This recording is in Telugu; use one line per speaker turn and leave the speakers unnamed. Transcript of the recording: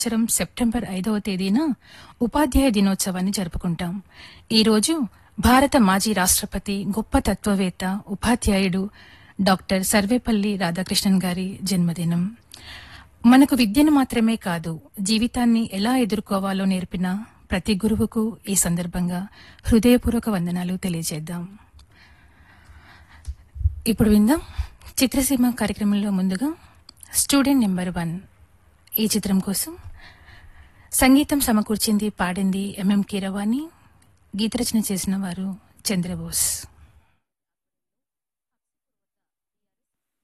సంవత్సరం సెప్టెంబర్ ఐదవ తేదీన ఉపాధ్యాయ దినోత్సవాన్ని జరుపుకుంటాం ఈరోజు భారత మాజీ రాష్ట్రపతి గొప్ప తత్వవేత్త ఉపాధ్యాయుడు డాక్టర్ సర్వేపల్లి రాధాకృష్ణన్ గారి జన్మదినం మనకు విద్యను మాత్రమే కాదు జీవితాన్ని ఎలా ఎదుర్కోవాలో నేర్పిన ప్రతి గురువుకు ఈ సందర్భంగా హృదయపూర్వక వందనాలు తెలియజేద్దాం ఇప్పుడు విందాం చిత్రసీమ కార్యక్రమంలో ముందుగా స్టూడెంట్ నెంబర్ వన్ ఈ చిత్రం కోసం సంగీతం సమకూర్చింది పాడింది ఎంఎం కీరవాణి గీతరచన చేసిన వారు చంద్రబోస్